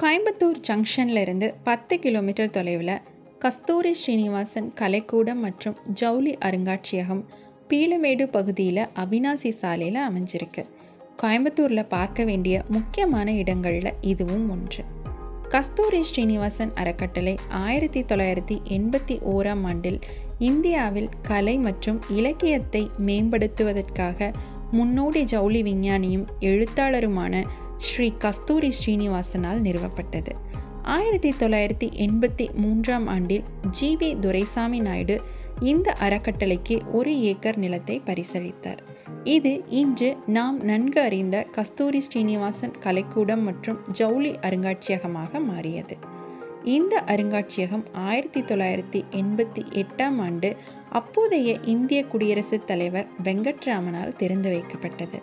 கோயம்புத்தூர் ஜங்ஷன்ல இருந்து பத்து கிலோமீட்டர் தொலைவில் கஸ்தூரி ஸ்ரீனிவாசன் கலைக்கூடம் மற்றும் ஜவுளி அருங்காட்சியகம் பீளமேடு பகுதியில் அவினாசி சாலையில் அமைஞ்சிருக்கு கோயம்புத்தூரில் பார்க்க வேண்டிய முக்கியமான இடங்களில் இதுவும் ஒன்று கஸ்தூரி ஸ்ரீனிவாசன் அறக்கட்டளை ஆயிரத்தி தொள்ளாயிரத்தி எண்பத்தி ஓராம் ஆண்டில் இந்தியாவில் கலை மற்றும் இலக்கியத்தை மேம்படுத்துவதற்காக முன்னோடி ஜவுளி விஞ்ஞானியும் எழுத்தாளருமான ஸ்ரீ கஸ்தூரி ஸ்ரீனிவாசனால் நிறுவப்பட்டது ஆயிரத்தி தொள்ளாயிரத்தி எண்பத்தி மூன்றாம் ஆண்டில் ஜி வி துரைசாமி நாயுடு இந்த அறக்கட்டளைக்கு ஒரு ஏக்கர் நிலத்தை பரிசளித்தார் இது இன்று நாம் நன்கு அறிந்த கஸ்தூரி ஸ்ரீனிவாசன் கலைக்கூடம் மற்றும் ஜவுளி அருங்காட்சியகமாக மாறியது இந்த அருங்காட்சியகம் ஆயிரத்தி தொள்ளாயிரத்தி எண்பத்தி எட்டாம் ஆண்டு அப்போதைய இந்திய குடியரசுத் தலைவர் வெங்கட்ராமனால் திறந்து வைக்கப்பட்டது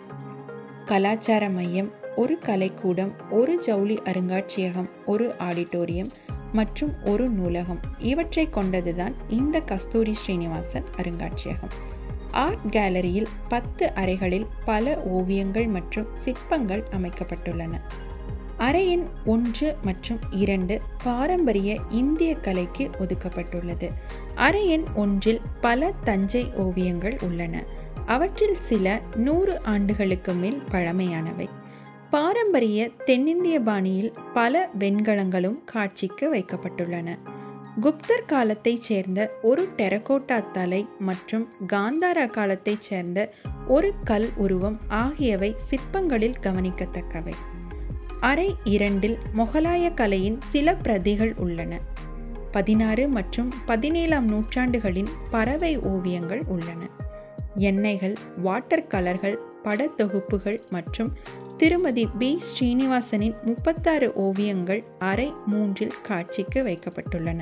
கலாச்சார மையம் ஒரு கலைக்கூடம் ஒரு ஜவுளி அருங்காட்சியகம் ஒரு ஆடிட்டோரியம் மற்றும் ஒரு நூலகம் இவற்றை கொண்டதுதான் இந்த கஸ்தூரி ஸ்ரீனிவாசன் அருங்காட்சியகம் ஆர்ட் கேலரியில் பத்து அறைகளில் பல ஓவியங்கள் மற்றும் சிற்பங்கள் அமைக்கப்பட்டுள்ளன அறையின் ஒன்று மற்றும் இரண்டு பாரம்பரிய இந்திய கலைக்கு ஒதுக்கப்பட்டுள்ளது அறையின் ஒன்றில் பல தஞ்சை ஓவியங்கள் உள்ளன அவற்றில் சில நூறு ஆண்டுகளுக்கு மேல் பழமையானவை பாரம்பரிய தென்னிந்திய பாணியில் பல வெண்கலங்களும் காட்சிக்கு வைக்கப்பட்டுள்ளன குப்தர் காலத்தைச் சேர்ந்த ஒரு டெரகோட்டா தலை மற்றும் காந்தாரா காலத்தைச் சேர்ந்த ஒரு கல் உருவம் ஆகியவை சிற்பங்களில் கவனிக்கத்தக்கவை அறை இரண்டில் மொகலாய கலையின் சில பிரதிகள் உள்ளன பதினாறு மற்றும் பதினேழாம் நூற்றாண்டுகளின் பறவை ஓவியங்கள் உள்ளன எண்ணெய்கள் வாட்டர் கலர்கள் படத்தொகுப்புகள் மற்றும் திருமதி பி ஸ்ரீனிவாசனின் முப்பத்தாறு ஓவியங்கள் அறை மூன்றில் காட்சிக்கு வைக்கப்பட்டுள்ளன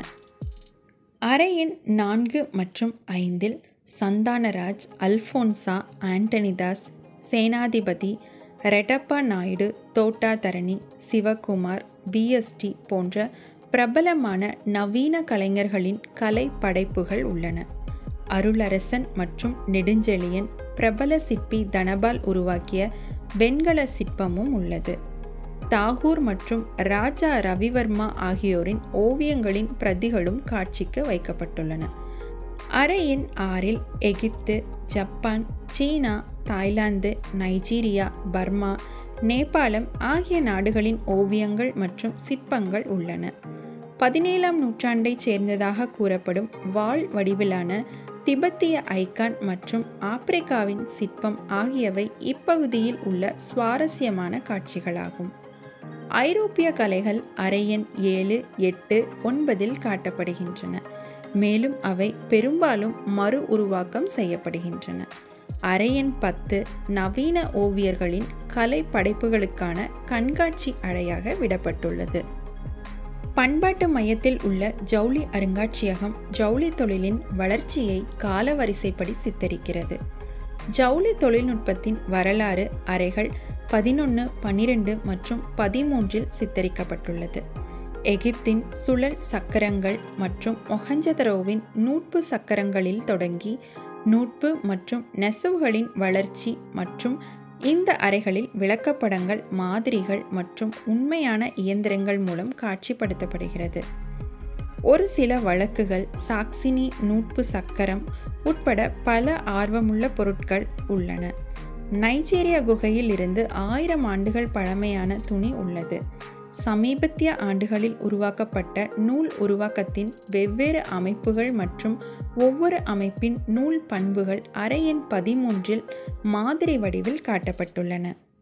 அறையின் நான்கு மற்றும் ஐந்தில் சந்தானராஜ் அல்ஃபோன்சா ஆண்டனிதாஸ் சேனாதிபதி ரெட்டப்பா நாயுடு தோட்டா தரணி சிவகுமார் பிஎஸ்டி போன்ற பிரபலமான நவீன கலைஞர்களின் கலை படைப்புகள் உள்ளன அருளரசன் மற்றும் நெடுஞ்செழியன் பிரபல சிற்பி தனபால் உருவாக்கிய வெண்கல சிற்பமும் உள்ளது தாகூர் மற்றும் ராஜா ரவிவர்மா ஆகியோரின் ஓவியங்களின் பிரதிகளும் காட்சிக்கு வைக்கப்பட்டுள்ளன அறையின் ஆறில் எகிப்து ஜப்பான் சீனா தாய்லாந்து நைஜீரியா பர்மா நேபாளம் ஆகிய நாடுகளின் ஓவியங்கள் மற்றும் சிற்பங்கள் உள்ளன பதினேழாம் நூற்றாண்டைச் சேர்ந்ததாக கூறப்படும் வாள் வடிவிலான திபெத்திய ஐக்கான் மற்றும் ஆப்பிரிக்காவின் சிற்பம் ஆகியவை இப்பகுதியில் உள்ள சுவாரஸ்யமான காட்சிகளாகும் ஐரோப்பிய கலைகள் அரையன் ஏழு எட்டு ஒன்பதில் காட்டப்படுகின்றன மேலும் அவை பெரும்பாலும் மறு உருவாக்கம் செய்யப்படுகின்றன அரையன் பத்து நவீன ஓவியர்களின் கலை படைப்புகளுக்கான கண்காட்சி அறையாக விடப்பட்டுள்ளது பண்பாட்டு மையத்தில் உள்ள ஜவுளி அருங்காட்சியகம் ஜவுளி தொழிலின் வளர்ச்சியை காலவரிசைப்படி சித்தரிக்கிறது ஜவுளி தொழில்நுட்பத்தின் வரலாறு அறைகள் பதினொன்று பன்னிரெண்டு மற்றும் பதிமூன்றில் சித்தரிக்கப்பட்டுள்ளது எகிப்தின் சுழல் சக்கரங்கள் மற்றும் மொஹஞ்சதரோவின் நூட்பு சக்கரங்களில் தொடங்கி நூட்பு மற்றும் நெசவுகளின் வளர்ச்சி மற்றும் இந்த அறைகளில் விளக்கப்படங்கள் மாதிரிகள் மற்றும் உண்மையான இயந்திரங்கள் மூலம் காட்சிப்படுத்தப்படுகிறது ஒரு சில வழக்குகள் சாக்சினி நூட்பு சக்கரம் உட்பட பல ஆர்வமுள்ள பொருட்கள் உள்ளன நைஜீரியா குகையில் இருந்து ஆயிரம் ஆண்டுகள் பழமையான துணி உள்ளது சமீபத்திய ஆண்டுகளில் உருவாக்கப்பட்ட நூல் உருவாக்கத்தின் வெவ்வேறு அமைப்புகள் மற்றும் ஒவ்வொரு அமைப்பின் நூல் பண்புகள் அறையின் பதிமூன்றில் மாதிரி வடிவில் காட்டப்பட்டுள்ளன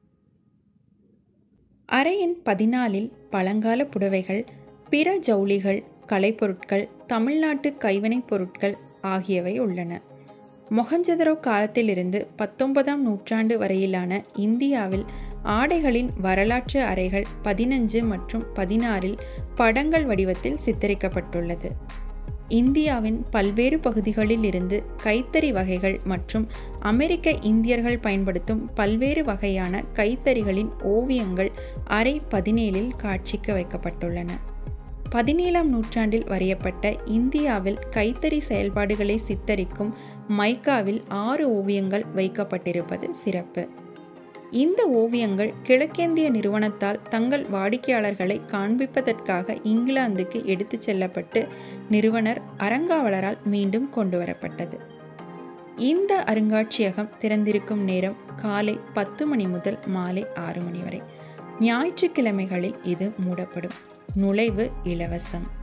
அறையின் பதினாலில் பழங்கால புடவைகள் பிற ஜவுளிகள் கலைப்பொருட்கள் தமிழ்நாட்டு கைவினைப் பொருட்கள் ஆகியவை உள்ளன மொஹஞ்சதரோ காலத்திலிருந்து பத்தொன்பதாம் நூற்றாண்டு வரையிலான இந்தியாவில் ஆடைகளின் வரலாற்று அறைகள் பதினஞ்சு மற்றும் பதினாறில் படங்கள் வடிவத்தில் சித்தரிக்கப்பட்டுள்ளது இந்தியாவின் பல்வேறு பகுதிகளில் இருந்து கைத்தறி வகைகள் மற்றும் அமெரிக்க இந்தியர்கள் பயன்படுத்தும் பல்வேறு வகையான கைத்தறிகளின் ஓவியங்கள் அறை பதினேழில் காட்சிக்கு வைக்கப்பட்டுள்ளன பதினேழாம் நூற்றாண்டில் வரையப்பட்ட இந்தியாவில் கைத்தறி செயல்பாடுகளை சித்தரிக்கும் மைக்காவில் ஆறு ஓவியங்கள் வைக்கப்பட்டிருப்பது சிறப்பு இந்த ஓவியங்கள் கிழக்கேந்திய நிறுவனத்தால் தங்கள் வாடிக்கையாளர்களை காண்பிப்பதற்காக இங்கிலாந்துக்கு எடுத்துச் செல்லப்பட்டு நிறுவனர் அறங்காவலரால் மீண்டும் கொண்டு வரப்பட்டது இந்த அருங்காட்சியகம் திறந்திருக்கும் நேரம் காலை பத்து மணி முதல் மாலை ஆறு மணி வரை ஞாயிற்றுக்கிழமைகளில் இது மூடப்படும் நுழைவு இலவசம்